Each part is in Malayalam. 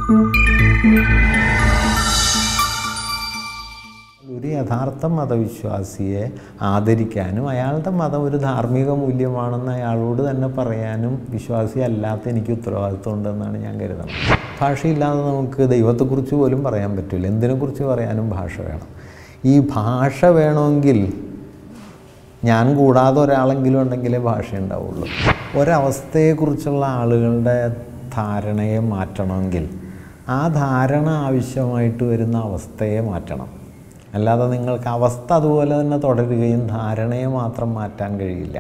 ഒരു യഥാർത്ഥ മതവിശ്വാസിയെ ആദരിക്കാനും അയാളുടെ മതം ഒരു ധാർമ്മിക മൂല്യമാണെന്ന് അയാളോട് തന്നെ പറയാനും വിശ്വാസി അല്ലാത്ത എനിക്ക് ഉത്തരവാദിത്വം ഉണ്ടെന്നാണ് ഞാൻ കരുതുന്നത് ഭാഷയില്ലാതെ നമുക്ക് ദൈവത്തെക്കുറിച്ച് പോലും പറയാൻ പറ്റില്ല എന്തിനെക്കുറിച്ച് പറയാനും ഭാഷ വേണം ഈ ഭാഷ വേണമെങ്കിൽ ഞാൻ കൂടാതെ ഒരാളെങ്കിലും ഉണ്ടെങ്കിലേ ഭാഷ ഉണ്ടാവുള്ളൂ ഒരവസ്ഥയെക്കുറിച്ചുള്ള ആളുകളുടെ ധാരണയെ മാറ്റണമെങ്കിൽ ആ ധാരണ ആവശ്യമായിട്ട് വരുന്ന അവസ്ഥയെ മാറ്റണം അല്ലാതെ നിങ്ങൾക്ക് അവസ്ഥ അതുപോലെ തന്നെ തുടരുകയും ധാരണയെ മാത്രം മാറ്റാൻ കഴിയില്ല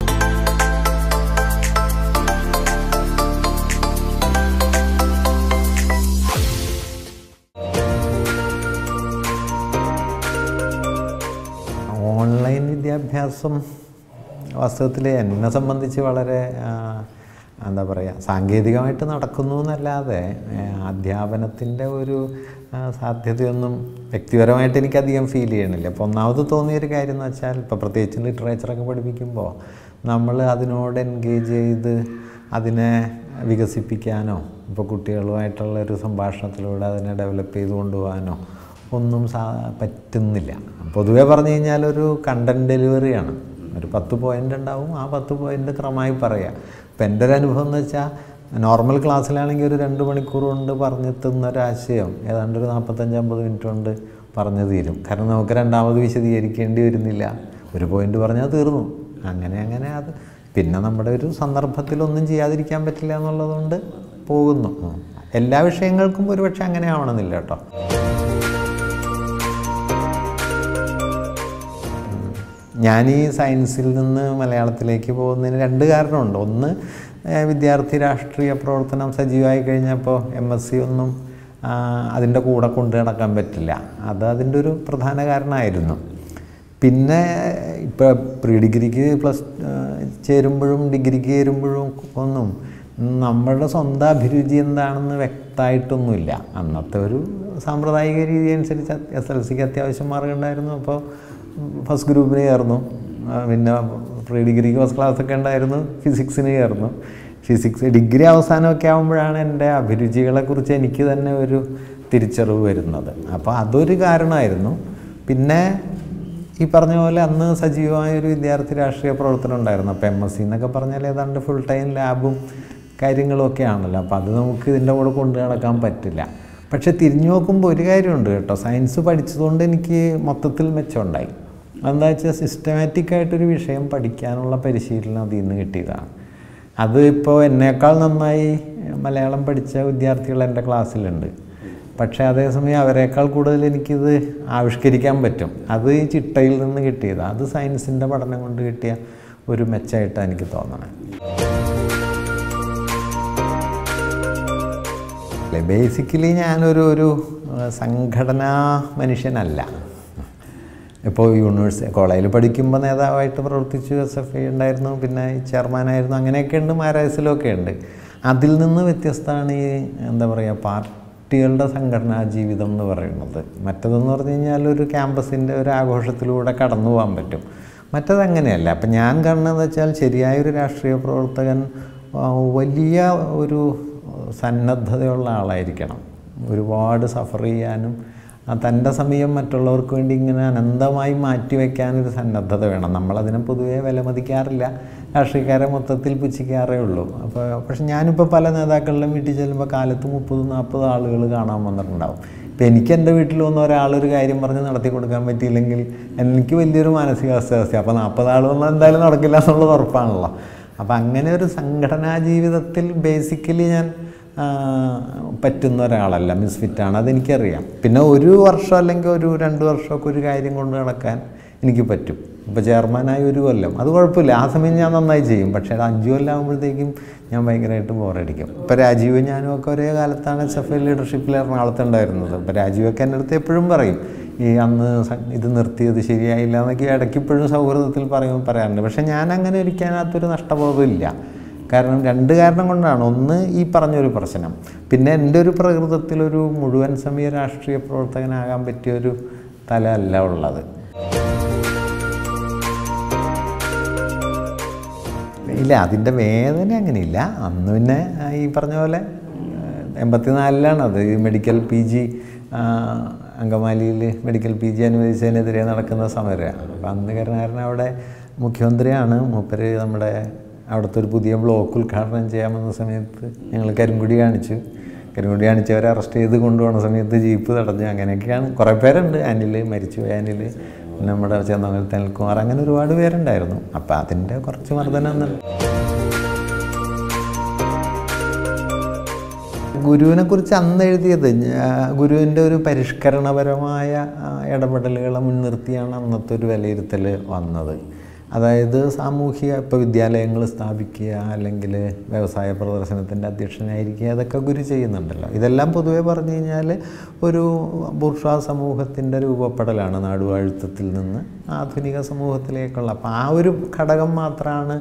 ഓൺലൈൻ വിദ്യാഭ്യാസം വാസ്തവത്തിൽ എന്നെ സംബന്ധിച്ച് വളരെ ആ, എന്താ പറയുക സാങ്കേതികമായിട്ട് നടക്കുന്നു എന്നല്ലാതെ അധ്യാപനത്തിൻ്റെ ഒരു ആ, സാധ്യതയൊന്നും വ്യക്തിപരമായിട്ട് എനിക്കധികം ഫീൽ ചെയ്യണില്ല അപ്പോൾ ഒന്നാമത് തോന്നിയൊരു കാര്യം എന്ന് വെച്ചാൽ ഇപ്പോൾ പ്രത്യേകിച്ച് ലിറ്ററേച്ചറൊക്കെ പഠിപ്പിക്കുമ്പോൾ നമ്മൾ അതിനോട് എൻഗേജ് ചെയ്ത് അതിനെ വികസിപ്പിക്കാനോ ഇപ്പോൾ കുട്ടികളുമായിട്ടുള്ള ഒരു സംഭാഷണത്തിലൂടെ അതിനെ ഡെവലപ്പ് ചെയ്ത് കൊണ്ടുപോകാനോ ഒന്നും സാ പറ്റുന്നില്ല പൊതുവെ പറഞ്ഞു കഴിഞ്ഞാൽ ഒരു കണ്ടൻറ് ഡെലിവറിയാണ് ഒരു പത്ത് പോയിൻ്റ് ഉണ്ടാവും ആ പത്ത് പോയിൻ്റ് ക്രമമായി പറയാം ഇപ്പം എൻ്റെ ഒരു അനുഭവം എന്ന് വെച്ചാൽ നോർമൽ ക്ലാസ്സിലാണെങ്കിൽ ഒരു രണ്ട് മണിക്കൂർ കൊണ്ട് പറഞ്ഞെത്തുന്ന ഒരാശയം ഏതാണ്ട് ഒരു നാൽപ്പത്തഞ്ച് അമ്പത് മിനിറ്റ് കൊണ്ട് പറഞ്ഞു തീരും കാരണം നമുക്ക് രണ്ടാമത് വിശദീകരിക്കേണ്ടി വരുന്നില്ല ഒരു പോയിൻ്റ് പറഞ്ഞാൽ തീർന്നു അങ്ങനെ അങ്ങനെ അത് പിന്നെ നമ്മുടെ ഒരു സന്ദർഭത്തിലൊന്നും ചെയ്യാതിരിക്കാൻ പറ്റില്ല എന്നുള്ളതുകൊണ്ട് പോകുന്നു ഉം. എല്ലാ വിഷയങ്ങൾക്കും ഒരുപക്ഷെ അങ്ങനെ ആവണമെന്നില്ല കേട്ടോ ഞാൻ ഈ സയൻസിൽ നിന്ന് മലയാളത്തിലേക്ക് പോകുന്നതിന് രണ്ട് കാരണമുണ്ട് ഒന്ന് ഏഹ്, വിദ്യാർത്ഥി രാഷ്ട്രീയ പ്രവർത്തനം സജീവമായി കഴിഞ്ഞപ്പോൾ എം എസ് സി ഒന്നും ആ, അതിൻ്റെ കൂടെ കൊണ്ടു നടക്കാൻ പറ്റില്ല അത് അതിൻ്റെ ഒരു പ്രധാന കാരണമായിരുന്നു പിന്നെ ഇപ്പോൾ പ്രീ ഡിഗ്രിക്ക് പ്ലസ് ചേരുമ്പോഴും ഡിഗ്രിക്ക് ചേരുമ്പോഴും ഒന്നും നമ്മളുടെ സ്വന്തം അഭിരുചി എന്താണെന്ന് വ്യക്തമായിട്ടൊന്നുമില്ല അന്നത്തെ ഒരു സാമ്പ്രദായിക രീതി അനുസരിച്ച് എസ് എൽ സിക്ക് അത്യാവശ്യം മാർക്ക് ഉണ്ടായിരുന്നു അപ്പോൾ ഫസ്റ്റ് ഗ്രൂപ്പിന് ചേർന്നു ആ, പിന്നെ പ്രീ ഡിഗ്രിക്ക് ഫസ്റ്റ് ക്ലാസ്സൊക്കെ ഉണ്ടായിരുന്നു ഫിസിക്സിന് ചേർന്നു ഫിസിക്സ് ഡിഗ്രി അവസാനമൊക്കെ ആകുമ്പോഴാണ് എൻ്റെ അഭിരുചികളെക്കുറിച്ച് എനിക്ക് തന്നെ ഒരു തിരിച്ചറിവ് വരുന്നത് അപ്പോൾ അതൊരു കാരണമായിരുന്നു പിന്നെ ഈ പറഞ്ഞ പോലെ അന്ന് സജീവമായ ഒരു വിദ്യാർത്ഥി രാഷ്ട്രീയ പ്രവർത്തനം ഉണ്ടായിരുന്നു അപ്പോൾ എം എസ് സി എന്നൊക്കെ പറഞ്ഞാൽ ഏതാണ്ട് ഫുൾ ടൈം ലാബും കാര്യങ്ങളും ഒക്കെ ആണല്ലോ അപ്പോൾ അത് നമുക്ക് ഇതിൻ്റെ കൂടെ കൊണ്ടു നടക്കാൻ പറ്റില്ല പക്ഷെ തിരിഞ്ഞു നോക്കുമ്പോൾ ഒരു കാര്യമുണ്ട് കേട്ടോ സയൻസ് പഠിച്ചതുകൊണ്ട് എനിക്ക് മൊത്തത്തിൽ മെച്ചമുണ്ടായി എന്താ വെച്ചാൽ സിസ്റ്റമാറ്റിക് ആയിട്ടൊരു വിഷയം പഠിക്കാനുള്ള പരിശീലനം അതിൽ നിന്ന് കിട്ടിയതാണ് അത് ഇപ്പോൾ എന്നേക്കാൾ നന്നായി മലയാളം പഠിച്ച വിദ്യാർത്ഥികൾ എൻ്റെ ക്ലാസ്സിലുണ്ട് പക്ഷേ അതേസമയം അവരെക്കാൾ കൂടുതൽ എനിക്കിത് ആവിഷ്കരിക്കാൻ പറ്റും അത് ഈ ചിട്ടയിൽ നിന്ന് കിട്ടിയതാണ് അത് സയൻസിൻ്റെ പഠനം കൊണ്ട് കിട്ടിയ ഒരു മെച്ചമായിട്ടാണ് എനിക്ക് തോന്നണത് ബേസിക്കലി ഞാനൊരു ഒരു ആ, സംഘടനാ മനുഷ്യനല്ല ഇപ്പോൾ യൂണിവേഴ്സിറ്റി കോളേജിൽ പഠിക്കുമ്പോൾ നേതാവായിട്ട് പ്രവർത്തിച്ചു എസ് എഫ് ഐ ഉണ്ടായിരുന്നു പിന്നെ ചെയർമാനായിരുന്നു അങ്ങനെയൊക്കെ ഉണ്ട് മാരായസിലൊക്കെ ഉണ്ട് അതിൽ നിന്ന് വ്യത്യസ്തമാണ് ഈ എന്താ പറയുക പാർട്ടികളുടെ സംഘടനാ ജീവിതം എന്ന് പറയുന്നത് മറ്റതെന്ന് പറഞ്ഞു കഴിഞ്ഞാൽ ഒരു ക്യാമ്പസിൻ്റെ ഒരു ആഘോഷത്തിലൂടെ കടന്നു പോകാൻ പറ്റും മറ്റത് അങ്ങനെയല്ല അപ്പം ഞാൻ കാണുന്നതെന്ന് വെച്ചാൽ ശരിയായൊരു രാഷ്ട്രീയ പ്രവർത്തകൻ ആ, വലിയ ഒരു സന്നദ്ധതയുള്ള ആളായിരിക്കണം ഒരുപാട് സഫർ ചെയ്യാനും ആ തൻ്റെ സമയം മറ്റുള്ളവർക്ക് വേണ്ടി ഇങ്ങനെ അനന്തമായി മാറ്റിവെക്കാനൊരു സന്നദ്ധത വേണം നമ്മളതിനെ പൊതുവേ വിലമതിക്കാറില്ല രാഷ്ട്രീയക്കാരെ മൊത്തത്തിൽ പുച്ഛിക്കാറേ ഉള്ളൂ അപ്പോൾ പക്ഷെ ഞാനിപ്പോൾ പല നേതാക്കളുടെ വീട്ടിൽ ചെല്ലുമ്പോൾ കാലത്ത് മുപ്പത് നാൽപ്പത് ആളുകൾ കാണാൻ വന്നിട്ടുണ്ടാവും ഇപ്പം എനിക്ക് എൻ്റെ വീട്ടിൽ വന്ന ഒരാളൊരു കാര്യം പറഞ്ഞ് നടത്തി കൊടുക്കാൻ പറ്റിയില്ലെങ്കിൽ എനിക്ക് വലിയൊരു മാനസികാവസ്ഥ അപ്പോൾ നാൽപ്പത് ആൾ വന്നാൽ എന്തായാലും നടക്കില്ല എന്നുള്ളത് ഉറപ്പാണല്ലോ അപ്പം അങ്ങനെ ഒരു സംഘടനാ ജീവിതത്തിൽ ബേസിക്കലി ഞാൻ ആ, പറ്റുന്ന ഒരാളല്ല മിസ്ഫിറ്റാണ് അതെനിക്കറിയാം പിന്നെ ഒരു വർഷം അല്ലെങ്കിൽ ഒരു രണ്ട് വർഷമൊക്കെ ഒരു കാര്യം കൊണ്ട് നടക്കാൻ എനിക്ക് പറ്റും ഇപ്പോൾ ചെയർമാനായി ഒരു കൊല്ലം അത് കുഴപ്പമില്ല ആ സമയം ഞാൻ നന്നായി ചെയ്യും പക്ഷേ അത് അഞ്ച് കൊല്ലം ആകുമ്പോഴത്തേക്കും ഞാൻ ഭയങ്കരമായിട്ട് ബോറടിക്കും ഇപ്പോൾ രാജീവ് ഞാനും ഒക്കെ ഒരേ കാലത്താണ് എസ് എഫ് ഐ ലീഡർഷിപ്പിൽ എറണാകുളത്ത് ഉണ്ടായിരുന്നത് അപ്പോൾ രാജീവൊക്കെ എൻ്റെ അടുത്ത് എപ്പോഴും പറയും ഈ അന്ന് സ- ഇത് നിർത്തിയത് ശരിയായില്ല എന്നൊക്കെ ഇടയ്ക്ക് ഇപ്പോഴും സൗഹൃദത്തിൽ പറയും പറയാറുണ്ട് പക്ഷേ ഞാൻ അങ്ങനെ ഒരിക്കലകത്തൊരു നഷ്ടബോധമില്ല കാരണം രണ്ട് കാരണം കൊണ്ടാണ് ഒന്ന് ഈ പറഞ്ഞൊരു പ്രശ്നം പിന്നെ എൻ്റെ ഒരു പ്രകൃതത്തിലൊരു മുഴുവൻ സമയ രാഷ്ട്രീയ പ്രവർത്തകനാകാൻ പറ്റിയൊരു തല അല്ല ഉള്ളത് ഇല്ല അതിൻ്റെ വേദന അങ്ങനെയില്ല അന്ന് പിന്നെ ആ, ഈ പറഞ്ഞ പോലെ ആ, എൺപത്തിനാലിലാണ് അത് ഈ മെഡിക്കൽ പി ജി അങ്കമാലിയിൽ മെഡിക്കൽ പി ജി അനുവദിച്ചതിനെതിരെ നടക്കുന്ന സമരമാണ് അപ്പോൾ അന്ന് കരുണാകരൻ അവിടെ മുഖ്യമന്ത്രിയാണ് മൂപ്പര് നമ്മുടെ അവിടുത്തെ ഒരു പുതിയ ബ്ലോക്ക് ഉദ്ഘാടനം ചെയ്യാമെന്ന സമയത്ത് ഞങ്ങൾ കരിങ്കുടി കാണിച്ചു കരിങ്കുടി കാണിച്ചവരെ അറസ്റ്റ് ചെയ്ത് കൊണ്ടുപോകുന്ന സമയത്ത് ജീപ്പ് തടഞ്ഞു അങ്ങനെയൊക്കെയാണ് കുറേ പേരുണ്ട് അനിൽ മരിച്ചുപോയ അനിൽ പിന്നെ നമ്മുടെ ചെന്നമംഗലത്ത് അനിൽകുമാർ അങ്ങനെ ഒരുപാട് പേരുണ്ടായിരുന്നു അപ്പോൾ അതിൻ്റെ കുറച്ച് മർദ്ദനം എന്നുണ്ട് ഗുരുവിനെ കുറിച്ച് അന്ന് എഴുതിയത് ഞാ- ഗുരുവിൻ്റെ ഒരു പരിഷ്കരണപരമായ ആ, ഇടപെടലുകളെ മുൻനിർത്തിയാണ് അന്നത്തെ ഒരു വിലയിരുത്തൽ വന്നത് അതായത് സാമൂഹിക ഇപ്പോൾ വിദ്യാലയങ്ങൾ സ്ഥാപിക്കുക അല്ലെങ്കിൽ വ്യവസായ പ്രദർശനത്തിൻ്റെ അധ്യക്ഷനായിരിക്കുക അതൊക്കെ ഗുരു ചെയ്യുന്നുണ്ടല്ലോ ഇതെല്ലാം പൊതുവെ പറഞ്ഞു കഴിഞ്ഞാൽ ഒരു ബുർഷാ സമൂഹത്തിൻ്റെ രൂപപ്പെടലാണ് നാടുവാഴുത്തത്തിൽ നിന്ന് ആധുനിക സമൂഹത്തിലേക്കുള്ള അപ്പോൾ ആ ഒരു ഘടകം മാത്രമാണ്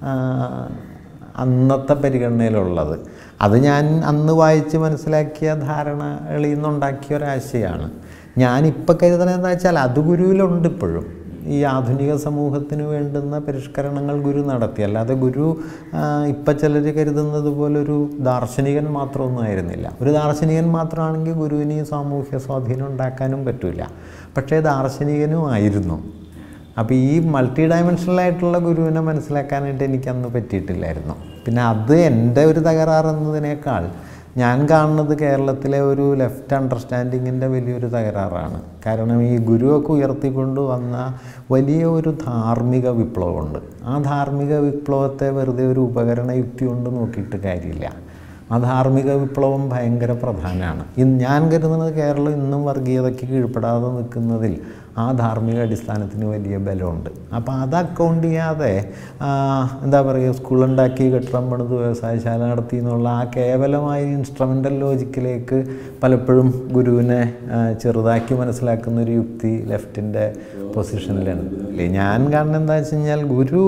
അന്നത്തെ പരിഗണനയിലുള്ളത് അത് ഞാൻ അന്ന് വായിച്ച് മനസ്സിലാക്കിയ ധാരണകളിൽ നിന്നുണ്ടാക്കിയ ഒരാശയമാണ് ഞാനിപ്പോൾ കരുതുന്നത് എന്താ വെച്ചാൽ അത് ഗുരുവിലുണ്ട് ഇപ്പോഴും ഈ ആധുനിക സമൂഹത്തിന് വേണ്ടുന്ന പരിഷ്കരണങ്ങൾ ഗുരു നടത്തി അല്ലാതെ ഗുരു ഇപ്പം ചിലർ കരുതുന്നത് പോലെ ഒരു ദാർശനികൻ മാത്രമൊന്നും ആയിരുന്നില്ല ഒരു ദാർശനികൻ മാത്രമാണെങ്കിൽ ഗുരുവിന് ഈ സാമൂഹ്യ സ്വാധീനം ഉണ്ടാക്കാനും പറ്റില്ല പക്ഷേ ദാർശനികനും ആയിരുന്നു അപ്പോൾ ഈ മൾട്ടി ഡയമെൻഷനലായിട്ടുള്ള ഗുരുവിനെ മനസ്സിലാക്കാനായിട്ട് എനിക്ക് അന്ന് പറ്റിയിട്ടില്ലായിരുന്നു പിന്നെ അത് എൻ്റെ ഒരു തകരാറെന്നതിനേക്കാൾ ഞാൻ കാണുന്നത് കേരളത്തിലെ ഒരു ലെഫ്റ്റ് അണ്ടർസ്റ്റാൻഡിങ്ങിൻ്റെ വലിയൊരു തകരാറാണ് കാരണം ഈ ഗുരുവൊക്കെ ഉയർത്തിക്കൊണ്ട് വന്ന വലിയ ഒരു ധാർമ്മിക വിപ്ലവമുണ്ട് ആ ധാർമ്മിക വിപ്ലവത്തെ വെറുതെ ഒരു ഉപകരണ യുക്തി കൊണ്ട് നോക്കിയിട്ട് കാര്യമില്ല ആ ധാർമ്മിക വിപ്ലവം ഭയങ്കര പ്രധാനമാണ് ഇന്ന് ഞാൻ കരുതുന്നത് കേരളം ഇന്നും വർഗീയതയ്ക്ക് കീഴ്പ്പെടാതെ നിൽക്കുന്നതിൽ ആ ധാർമ്മിക അടിസ്ഥാനത്തിന് വലിയ ബലമുണ്ട് അപ്പോൾ അത് അക്കൗണ്ട് ചെയ്യാതെ ആ, എന്താ പറയുക സ്കൂളുണ്ടാക്കി കെട്ടിടം പണിത് വ്യവസായശാല നടത്തി എന്നുള്ള ആ കേവലമായ ഇൻസ്ട്രുമെൻ്റൽ ലോജിക്കിലേക്ക് പലപ്പോഴും ഗുരുവിനെ ആ, ചെറുതാക്കി മനസ്സിലാക്കുന്ന ഒരു യുക്തി ലെഫ്റ്റിൻ്റെ പൊസിഷനിലാണ് അല്ലേ ഞാൻ കാണുന്നത് എന്താ വെച്ച് കഴിഞ്ഞാൽ ഗുരു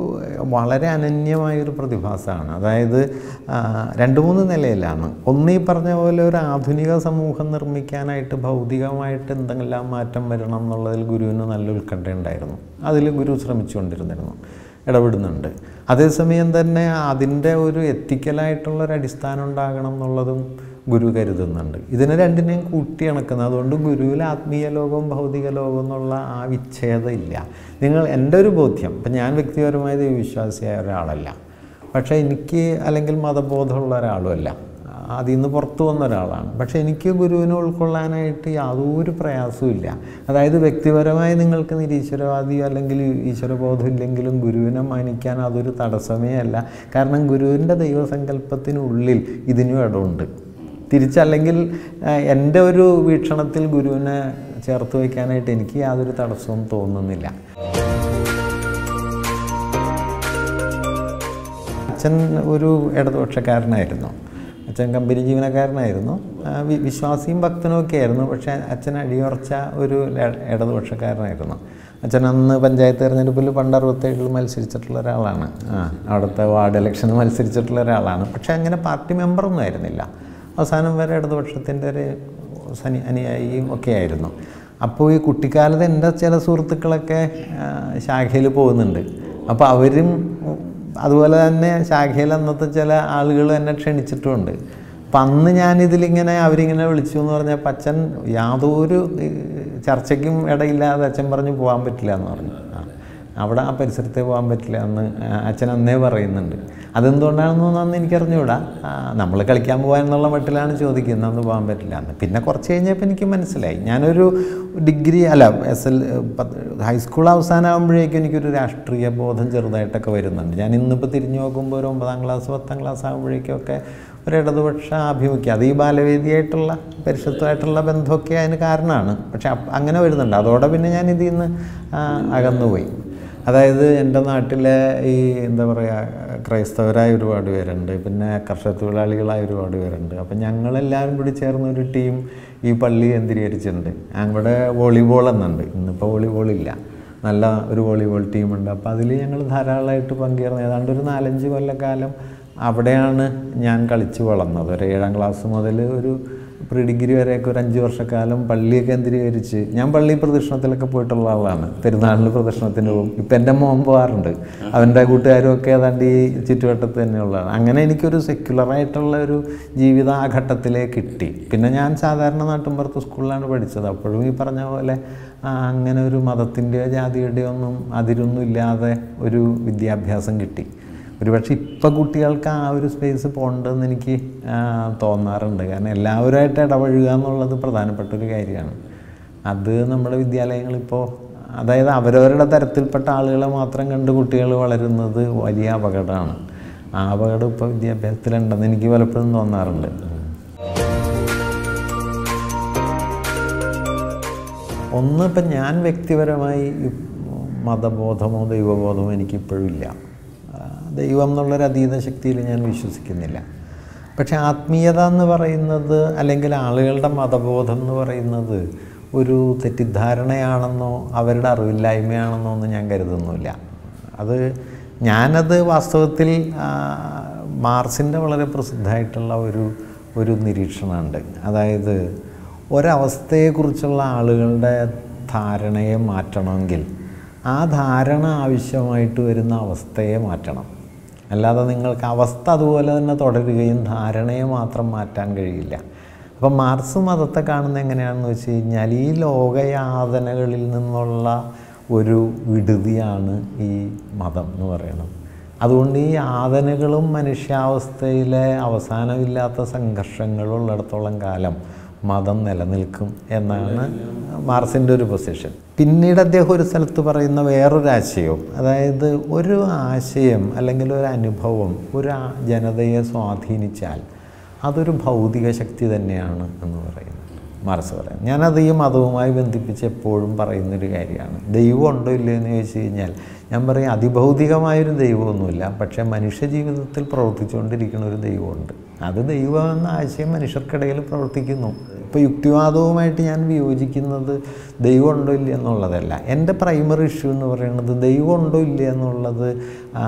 വളരെ അനന്യമായൊരു പ്രതിഭാസമാണ് അതായത് ആ, രണ്ട് മൂന്ന് നിലയിലാണ് ഒന്ന് ഈ പറഞ്ഞ പോലെ ഒരു ആധുനിക സമൂഹം നിർമ്മിക്കാനായിട്ട് ഭൗതികമായിട്ട് എന്തെല്ലാം മാറ്റം വരണം എന്നുള്ളതിൽ ഗുരുവിന് നല്ല ഉത്കണ്ഠ ഉണ്ടായിരുന്നു അതിൽ ഗുരു ശ്രമിച്ചുകൊണ്ടിരുന്നിരുന്നു ഇടപെടുന്നുണ്ട് അതേസമയം തന്നെ അതിൻ്റെ ഒരു എത്തിക്കലായിട്ടുള്ള ഒരു അടിസ്ഥാനം ഉണ്ടാകണം എന്നുള്ളതും ഗുരു കരുതുന്നുണ്ട് ഇതിനെ രണ്ടിനെയും കൂട്ടിയിണക്കുന്നത് അതുകൊണ്ട് ഗുരുവിൽ ആത്മീയ ലോകവും ഭൗതിക ലോകവും എന്നുള്ള ആ വിച്ഛേദം ഇല്ല നിങ്ങൾ എൻ്റെ ഒരു ബോധ്യം ഇപ്പം ഞാൻ വ്യക്തിപരമായ ദൈവവിശ്വാസിയായ ഒരാളല്ല പക്ഷേ എനിക്ക് അല്ലെങ്കിൽ മതബോധമുള്ള ഒരാളുമല്ല അതിൽ നിന്ന് പുറത്തു വന്ന ഒരാളാണ് പക്ഷേ എനിക്ക് ഗുരുവിനെ ഉൾക്കൊള്ളാനായിട്ട് യാതൊരു പ്രയാസവും ഇല്ല അതായത് വ്യക്തിപരമായി നിങ്ങൾക്ക് നിരീശ്വരവാദിയോ അല്ലെങ്കിൽ ഈശ്വരബോധം ഇല്ലെങ്കിലും ഗുരുവിനെ മാനിക്കാൻ അതൊരു തടസ്സമേ അല്ല കാരണം ഗുരുവിൻ്റെ ദൈവസങ്കല്പത്തിനുള്ളിൽ ഇതിനും ഇടമുണ്ട് തിരിച്ചല്ലെങ്കിൽ ആ, എൻ്റെ ഒരു വീക്ഷണത്തിൽ ഗുരുവിനെ ചേർത്ത് വയ്ക്കാനായിട്ട് എനിക്ക് യാതൊരു തടസ്സവും തോന്നുന്നില്ല അച്ഛൻ ഒരു ഇടതുപക്ഷക്കാരനായിരുന്നു അച്ഛൻ കമ്പനി ജീവനക്കാരനായിരുന്നു ആ, വി- വിശ്വാസിയും ഭക്തനും ഒക്കെ ആയിരുന്നു പക്ഷേ അച്ഛൻ അടിയുറച്ച ഒരു ല- ഇടതുപക്ഷക്കാരനായിരുന്നു അച്ഛൻ അന്ന് പഞ്ചായത്ത് തെരഞ്ഞെടുപ്പിൽ പണ്ട് അറുപത്തേഴിൽ മത്സരിച്ചിട്ടുള്ള ഒരാളാണ് ആ അവിടുത്തെ വാർഡ് ഇലക്ഷന് മത്സരിച്ചിട്ടുള്ള ഒരാളാണ് പക്ഷേ അങ്ങനെ പാർട്ടി മെമ്പറൊന്നും ആയിരുന്നില്ല അവസാനം വരെ ഇടതുപക്ഷത്തിൻ്റെ ഒരു സനി അനുയായിയും ഒക്കെ ആയിരുന്നു അപ്പോൾ ഈ കുട്ടിക്കാലത്ത് എൻ്റെ ചില സുഹൃത്തുക്കളൊക്കെ ശാഖയിൽ പോകുന്നുണ്ട് അപ്പോൾ അവരും അതുപോലെ തന്നെ ശാഖയിൽ അന്നത്തെ ചില ആളുകൾ എന്നെ ക്ഷണിച്ചിട്ടുമുണ്ട് അപ്പം അന്ന് ഞാനിതിലിങ്ങനെ അവരിങ്ങനെ വിളിച്ചു എന്ന് പറഞ്ഞപ്പോൾ അച്ഛൻ യാതൊരു ഏഹ്, ചർച്ചയ്ക്കും ഇടയില്ലാതെ അച്ഛൻ പറഞ്ഞു പോകാൻ പറ്റില്ല എന്ന് പറഞ്ഞു ആ. അവിടെ ആ പരിസരത്തെ പോകാൻ പറ്റില്ല എന്ന് ആ, അച്ഛൻ അന്നേ പറയുന്നുണ്ട് അതെന്തുകൊണ്ടാണെന്നൊന്നും അന്ന് എനിക്കറിഞ്ഞുകൂടാ നമ്മൾ കളിക്കാൻ പോകാൻ എന്നുള്ള മട്ടിലാണ് ചോദിക്കുന്നത് അന്ന് പോകാൻ പറ്റില്ല എന്ന് പിന്നെ കുറച്ച് കഴിഞ്ഞപ്പോൾ എനിക്ക് മനസ്സിലായി ഞാനൊരു ഡിഗ്രി അല്ല എസ് എൽ ഹൈസ്കൂൾ അവസാനമാകുമ്പോഴേക്കും എനിക്കൊരു രാഷ്ട്രീയ ബോധം ചെറുതായിട്ടൊക്കെ വരുന്നുണ്ട് ഞാൻ ഇന്നിപ്പോൾ തിരിഞ്ഞു നോക്കുമ്പോൾ ഒരു ഒമ്പതാം ക്ലാസ് പത്താം ക്ലാസ് ആകുമ്പോഴേക്കൊക്കെ ഒരു ഇടതുപക്ഷ ആഭിമുഖ്യം അത് ഈ ബാലവേദിയായിട്ടുള്ള പരിഷത്തുമായിട്ടുള്ള ബന്ധമൊക്കെ അതിന് കാരണമാണ് പക്ഷെ അപ്പ- അങ്ങനെ വരുന്നുണ്ട് അതോടെ പിന്നെ ഞാൻ ഇതിൽ നിന്ന് ആ, അകന്നുപോയി അതായത് എൻ്റെ നാട്ടിലെ ഈ എന്താ പറയുക ക്രൈസ്തവരായ ഒരുപാട് പേരുണ്ട് പിന്നെ കർഷക തൊഴിലാളികളായ ഒരുപാട് പേരുണ്ട് അപ്പം ഞങ്ങളെല്ലാവരും കൂടി ചേർന്ന ഒരു ടീം ഈ പള്ളി കേന്ദ്രീകരിച്ചിട്ടുണ്ട് അവിടെ വോളിബോൾ എന്നുണ്ട് ഇന്നിപ്പോൾ വോളിബോൾ ഇല്ല നല്ല ഒരു വോളിബോൾ ടീമുണ്ട് അപ്പോൾ അതിൽ ഞങ്ങൾ ധാരാളമായിട്ട് പങ്കേറുന്നു ഏതാണ്ട് ഒരു നാലഞ്ച് കൊല്ലക്കാലം അവിടെയാണ് ഞാൻ കളിച്ച് വളർന്നത് ഒരു ഏഴാം ക്ലാസ് മുതൽ ഒരു പ്രീ ഡിഗ്രി വരെയൊക്കെ ഒരു അഞ്ച് വർഷക്കാലം പള്ളിയെ കേന്ദ്രീകരിച്ച് ഞാൻ പള്ളി പ്രദക്ഷിണത്തിലൊക്കെ പോയിട്ടുള്ള ആളാണ് പെരുന്നാളിന് പ്രദക്ഷിണത്തിന് പോകും ഇപ്പം എൻ്റെ മോൻ പോകാറുണ്ട് അവൻ്റെ കൂട്ടുകാരും ഒക്കെ ഏതാണ്ട് ഈ ചുറ്റുവട്ടത്ത് തന്നെയുള്ളതാണ് അങ്ങനെ എനിക്കൊരു സെക്യുലറായിട്ടുള്ള ഒരു ജീവിതം ആ ഘട്ടത്തിലേക്ക് കിട്ടി പിന്നെ ഞാൻ സാധാരണ നാട്ടിൻപുറത്ത് സ്കൂളിലാണ് പഠിച്ചത് അപ്പോഴും ഈ പറഞ്ഞ പോലെ ആ, അങ്ങനെ ഒരു മതത്തിൻ്റെയോ ജാതിയുടെയോ ഒന്നും അതിരൊന്നും ഇല്ലാതെ ഒരു വിദ്യാഭ്യാസം കിട്ടി ഒരുപക്ഷെ ഇപ്പം കുട്ടികൾക്ക് ആ ഒരു സ്പേസ് പോകണ്ടെന്ന് എനിക്ക് ആ, തോന്നാറുണ്ട് കാരണം എല്ലാവരുമായിട്ട് ഇടപഴകുക എന്നുള്ളത് പ്രധാനപ്പെട്ട ഒരു കാര്യമാണ് അത് നമ്മുടെ വിദ്യാലയങ്ങളിപ്പോൾ അതായത് അവരവരുടെ തരത്തിൽപ്പെട്ട ആളുകളെ മാത്രം കണ്ട് കുട്ടികൾ വളരുന്നത് വലിയ അപകടമാണ് ആ അപകടം ഇപ്പോൾ വിദ്യാഭ്യാസത്തിലുണ്ടെന്ന് എനിക്ക് പലപ്പോഴും തോന്നാറുണ്ട് ഒന്ന് ഇപ്പം ഞാൻ വ്യക്തിപരമായി ഈ മതബോധമോ ദൈവബോധമോ എനിക്കിപ്പോഴും ഇല്ല ആ, ദൈവം എന്നുള്ളൊരു അതീത ശക്തിയിൽ ഞാൻ വിശ്വസിക്കുന്നില്ല പക്ഷേ ആത്മീയത എന്ന് പറയുന്നത് അല്ലെങ്കിൽ ആളുകളുടെ മതബോധം എന്ന് പറയുന്നത് ഒരു തെറ്റിദ്ധാരണയാണെന്നോ അവരുടെ അറിവില്ലായ്മയാണെന്നോ ഒന്നും ഞാൻ കരുതുന്നില്ല അത് ഞാനത് വാസ്തവത്തിൽ ആ, മാർസിൻ്റെ വളരെ പ്രസിദ്ധമായിട്ടുള്ള ഒരു ഒരു നിരീക്ഷണമുണ്ട് അതായത് ഒരവസ്ഥയെക്കുറിച്ചുള്ള ആളുകളുടെ ധാരണയെ മാറ്റണമെങ്കിൽ ആ ധാരണ ആവശ്യമായിട്ട് വരുന്ന അവസ്ഥയെ മാറ്റണം അല്ലാതെ നിങ്ങൾക്ക് അവസ്ഥ അതുപോലെ തന്നെ തുടരുകയും ധാരണയെ മാത്രം മാറ്റാൻ കഴിയില്ല അപ്പം മാർക്സ് മതത്തെ കാണുന്നത് എങ്ങനെയാണെന്ന് വെച്ച് കഴിഞ്ഞാൽ ഈ ലോകയാതനകളിൽ നിന്നുള്ള ഒരു വിടുതിയാണ് ഈ മതം എന്ന് പറയുന്നത് അതുകൊണ്ട് ഈ യാതനകളും മനുഷ്യാവസ്ഥയിലെ അവസാനമില്ലാത്ത സംഘർഷങ്ങളും ഉള്ളിടത്തോളം കാലം മതം നിലനിൽക്കും എന്നാണ് മാർസിൻ്റെ ഒരു പൊസിഷൻ പിന്നീട് അദ്ദേഹം ഒരു സ്ഥലത്ത് പറയുന്ന വേറൊരു ആശയവും അതായത് ഒരു ആശയം അല്ലെങ്കിൽ ഒരു അനുഭവം ഒരു ആ- ജനതയെ സ്വാധീനിച്ചാൽ അതൊരു ഭൗതിക ശക്തി തന്നെയാണ് എന്ന് പറയുന്നത് മാർസ് പറയാം ഞാനത് ഈ മതവുമായി ബന്ധിപ്പിച്ച് എപ്പോഴും പറയുന്നൊരു കാര്യമാണ് ദൈവം ഉണ്ടോ ഇല്ലയോ എന്ന് ചോദിച്ചു കഴിഞ്ഞാൽ ഞാൻ പറയും അതിഭൗതികമായൊരു ദൈവമൊന്നുമില്ല പക്ഷേ മനുഷ്യ ജീവിതത്തിൽ പ്രവർത്തിച്ചുകൊണ്ടിരിക്കുന്ന ഒരു ദൈവമുണ്ട് അത് ദൈവം എന്ന ആശയം മനുഷ്യർക്കിടയിൽ പ്രവർത്തിക്കുന്നു ഇപ്പോൾ യുക്തിവാദവുമായിട്ട് ഞാൻ വിയോജിക്കുന്നത് ദൈവം ഉണ്ടോ ഇല്ല എന്നുള്ളതല്ല എൻ്റെ പ്രൈമറി ഇഷ്യൂ എന്ന് പറയുന്നത് ദൈവം ഉണ്ടോ ഇല്ല എന്നുള്ളത് ആ,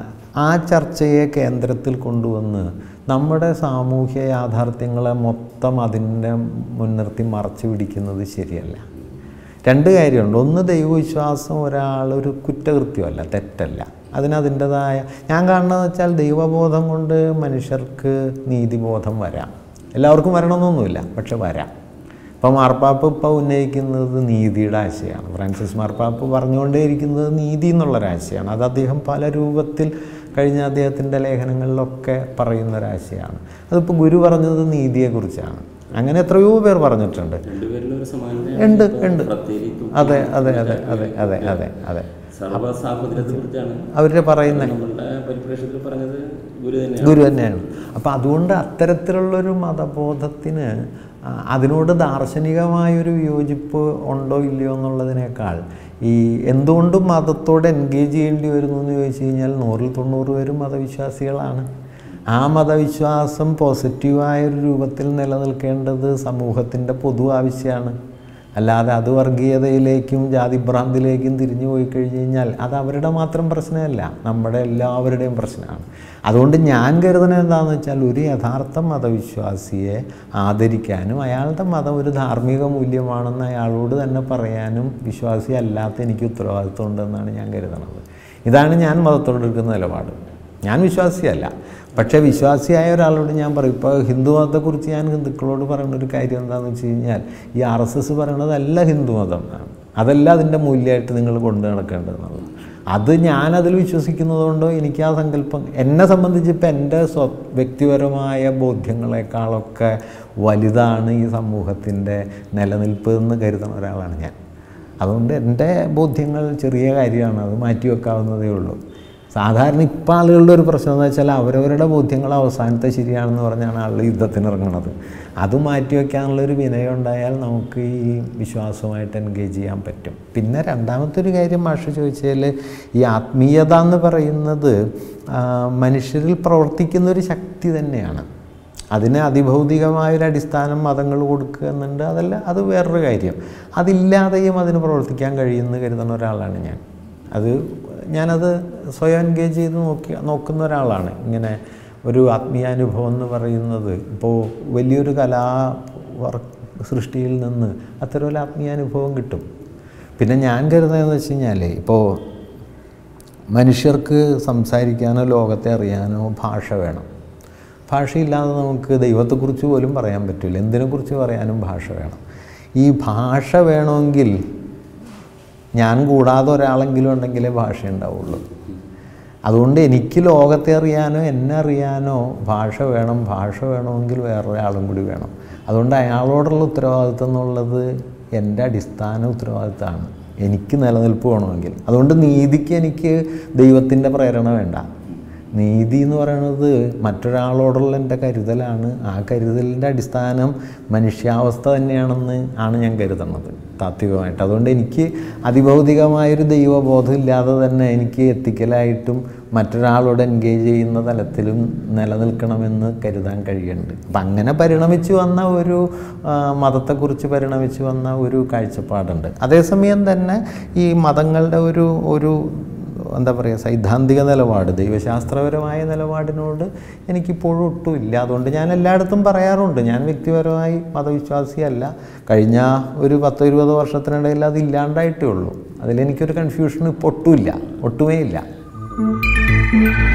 ആ ചർച്ചയെ കേന്ദ്രത്തിൽ കൊണ്ടുവന്ന് നമ്മുടെ സാമൂഹ്യ യാഥാർത്ഥ്യങ്ങളെ മൊത്തം അതിൻ്റെ മുൻനിർത്തി മറച്ചു പിടിക്കുന്നത് ശരിയല്ല രണ്ട് കാര്യമുണ്ട് ഒന്ന് ദൈവവിശ്വാസം ഒരാളൊരു കുറ്റകൃത്യമല്ല തെറ്റല്ല അതിനതിൻ്റെതായ ഞാൻ കാണുന്നതെന്ന് വെച്ചാൽ ദൈവബോധം കൊണ്ട് മനുഷ്യർക്ക് നീതിബോധം വരാം എല്ലാവർക്കും വരണമെന്നൊന്നുമില്ല പക്ഷെ വരാം ഇപ്പോൾ മാർപ്പാപ്പ് ഇപ്പോൾ ഉന്നയിക്കുന്നത് നീതിയുടെ ആശയമാണ് ഫ്രാൻസിസ് മാർപ്പാപ്പ് പറഞ്ഞുകൊണ്ടേയിരിക്കുന്നത് നീതി എന്നുള്ളൊരാശയമാണ് അത് അദ്ദേഹം പല രൂപത്തിൽ കഴിഞ്ഞ അദ്ദേഹത്തിൻ്റെ ലേഖനങ്ങളിലൊക്കെ പറയുന്നൊരാശയമാണ് അതിപ്പോൾ ഗുരു പറഞ്ഞത് നീതിയെക്കുറിച്ചാണ് അങ്ങനെ എത്രയോ പേർ പറഞ്ഞിട്ടുണ്ട് രണ്ടുപേരിലും ഒരു സമാനത ഉണ്ട് ഉണ്ട് പ്രത്യേകിച്ച് അതെ അതെ അതെ അതെ അതെ അതെ അതെ സർവസാഹോദര്യത്തെ കുറിച്ചാണ് അവർ പറയുന്ന നമ്മളുടെ പരിപ്രേക്ഷത്തിൽ പറഞ്ഞത് ഗുരു തന്നെയാണ് ഗുരു തന്നെയാണ് അപ്പോൾ അതുകൊണ്ട് അത്തരത്തിലുള്ളൊരു മതബോധത്തിന് ആ, അതിനോട് ദാർശനികമായൊരു വിയോജിപ്പ് ഉണ്ടോ ഇല്ലയോ എന്നുള്ളതിനേക്കാൾ ഈ എന്തുകൊണ്ടും മതത്തോട് എൻഗേജ് ചെയ്യേണ്ടി വരുന്നു എന്ന് ചോദിച്ചു കഴിഞ്ഞാൽ നൂറിൽ തൊണ്ണൂറ് പേരും മതവിശ്വാസികളാണ് ആ മതവിശ്വാസം പോസിറ്റീവായൊരു രൂപത്തിൽ നിലനിൽക്കേണ്ടത് സമൂഹത്തിൻ്റെ പൊതു ആവശ്യമാണ് അല്ലാതെ അത് വർഗീയതയിലേക്കും ജാതിഭ്രാന്തിലേക്കും തിരിഞ്ഞു പോയി കഴിഞ്ഞ് കഴിഞ്ഞാൽ അത് അവരുടെ മാത്രം പ്രശ്നമല്ല നമ്മുടെ എല്ലാവരുടെയും പ്രശ്നമാണ് അതുകൊണ്ട് ഞാൻ കരുതുന്നത് എന്താണെന്ന് വെച്ചാൽ ഒരു യഥാർത്ഥ മതവിശ്വാസിയെ ആദരിക്കാനും അയാളുടെ മതം ഒരു ധാർമ്മിക മൂല്യമാണെന്ന് അയാളോട് തന്നെ പറയാനും വിശ്വാസി അല്ലാത്ത എനിക്ക് ഉത്തരവാദിത്വം ഉണ്ടെന്നാണ് ഞാൻ കരുതുന്നത് ഇതാണ് ഞാൻ മതത്തോട് എടുക്കുന്ന നിലപാട് ഞാൻ വിശ്വാസിയല്ല പക്ഷേ വിശ്വാസിയായ ഒരാളോട് ഞാൻ പറയും ഇപ്പോൾ ഹിന്ദു മതത്തെക്കുറിച്ച് ഞാൻ ഹിന്ദുക്കളോട് പറയുന്ന ഒരു കാര്യം എന്താണെന്ന് വെച്ച് കഴിഞ്ഞാൽ ഈ ആർ എസ് എസ് പറയണതല്ല ഹിന്ദു മതം അതല്ല അതിൻ്റെ മൂല്യമായിട്ട് നിങ്ങൾ കൊണ്ടു നടക്കേണ്ടതെന്നുള്ളത് അത് ഞാനതിൽ വിശ്വസിക്കുന്നതുകൊണ്ടോ എനിക്ക് ആ സങ്കല്പം എന്നെ സംബന്ധിച്ച് ഇപ്പം എൻ്റെ സ്വ വ്യക്തിപരമായ ബോധ്യങ്ങളെക്കാളൊക്കെ വലുതാണ് ഈ സമൂഹത്തിൻ്റെ നിലനിൽപ്പ് എന്ന് കരുതുന്ന ഒരാളാണ് ഞാൻ അതുകൊണ്ട് എൻ്റെ ബോധ്യങ്ങൾ ചെറിയ കാര്യമാണ് അത് മാറ്റി വെക്കാവുന്നതേ ഉള്ളൂ സാധാരണ ഇപ്പം ആളുകളുടെ ഒരു പ്രശ്നം എന്ന് വെച്ചാൽ അവരവരുടെ ബോധ്യങ്ങൾ അവസാനത്തെ ശരിയാണെന്ന് പറഞ്ഞാണ് ആളുകൾ യുദ്ധത്തിന് ഇറങ്ങുന്നത് അത് മാറ്റി വയ്ക്കാനുള്ളൊരു വിനയം ഉണ്ടായാൽ നമുക്ക് ഈ വിശ്വാസമായിട്ട് എൻഗേജ് ചെയ്യാൻ പറ്റും പിന്നെ രണ്ടാമത്തെ ഒരു കാര്യം മാഷ് ചോദിച്ചാൽ ഈ ആത്മീയത എന്ന് പറയുന്നത് ആ, മനുഷ്യരിൽ പ്രവർത്തിക്കുന്ന ഒരു ശക്തി തന്നെയാണ് അതിന് അതിഭൗതികമായൊരു അടിസ്ഥാനം മതങ്ങൾ കൊടുക്കുക എന്നുണ്ട് അതല്ല അത് വേറൊരു കാര്യം അതില്ലാതെയും അതിന് പ്രവർത്തിക്കാൻ കഴിയുമെന്ന് കരുതുന്ന ഒരാളാണ് ഞാൻ അത് ഞാനത് സ്വയം എൻഗേജ് ചെയ്ത് നോക്കി നോക്കുന്ന ഒരാളാണ് ഇങ്ങനെ ഒരു ആത്മീയാനുഭവം എന്ന് പറയുന്നത് ഇപ്പോൾ വലിയൊരു കലാ വർക്ക് സൃഷ്ടിയിൽ നിന്ന് അത്തരം ഒരു ആത്മീയാനുഭവം കിട്ടും പിന്നെ ഞാൻ കരുതുന്നതെന്ന് വെച്ച് കഴിഞ്ഞാൽ ഇപ്പോൾ മനുഷ്യർക്ക് സംസാരിക്കാനോ ലോകത്തെ അറിയാനോ ഭാഷ വേണം ഭാഷയില്ലാതെ നമുക്ക് ദൈവത്തെക്കുറിച്ച് പോലും പറയാൻ പറ്റില്ല എന്തിനെക്കുറിച്ച് പറയാനും ഭാഷ വേണം ഈ ഭാഷ വേണമെങ്കിൽ ഞാൻ കൂടാതെ ഒരാളെങ്കിലും ഉണ്ടെങ്കിലേ ഭാഷ ഉണ്ടാവുള്ളൂ അതുകൊണ്ട് എനിക്ക് ലോകത്തെ അറിയാനോ എന്നെ അറിയാനോ ഭാഷ വേണം ഭാഷ വേണമെങ്കിൽ വേറൊരാളും കൂടി വേണം അതുകൊണ്ട് അയാളോടുള്ള ഉത്തരവാദിത്വം എന്നുള്ളത് എൻ്റെ അടിസ്ഥാന ഉത്തരവാദിത്തമാണ് എനിക്ക് നിലനിൽപ്പ് വേണമെങ്കിൽ അതുകൊണ്ട് നീതിക്ക് എനിക്ക് ദൈവത്തിൻ്റെ പ്രേരണ വേണ്ട നീതി എന്ന് പറയുന്നത് മറ്റൊരാളോടുള്ള എൻ്റെ കരുതലാണ് ആ കരുതലിൻ്റെ അടിസ്ഥാനം മനുഷ്യാവസ്ഥ തന്നെയാണെന്ന് ആണ് ഞാൻ കരുതുന്നത് താത്വികമായിട്ട് അതുകൊണ്ട് എനിക്ക് അതിഭൗതികമായൊരു ദൈവബോധം ഇല്ലാതെ തന്നെ എനിക്ക് എത്തിക്കലായിട്ടും മറ്റൊരാളോട് എൻഗേജ് ചെയ്യുന്ന തലത്തിലും നിലനിൽക്കണമെന്ന് കരുതാൻ കഴിയുന്നുണ്ട് അപ്പം അങ്ങനെ പരിണമിച്ച് വന്ന ഒരു ആ, മതത്തെക്കുറിച്ച് പരിണമിച്ച് വന്ന ഒരു കാഴ്ചപ്പാടുണ്ട് അതേസമയം തന്നെ ഈ മതങ്ങളുടെ ഒരു ഒരു എന്താ പറയുക സൈദ്ധാന്തിക നിലപാട് ദൈവശാസ്ത്രപരമായ നിലപാടിനോട് എനിക്കിപ്പോഴും ഒട്ടും ഇല്ല അതുകൊണ്ട് ഞാൻ എല്ലായിടത്തും പറയാറുണ്ട് ഞാൻ വ്യക്തിപരമായി മതവിശ്വാസിയല്ല കഴിഞ്ഞ ഒരു പത്തോ ഇരുപതോ വർഷത്തിനിടയിൽ അത് ഇല്ലാണ്ടായിട്ടേ ഉള്ളൂ അതിലെനിക്കൊരു കൺഫ്യൂഷൻ ഇപ്പോൾ ഒട്ടുമില്ല ഒട്ടുമേ ഇല്ല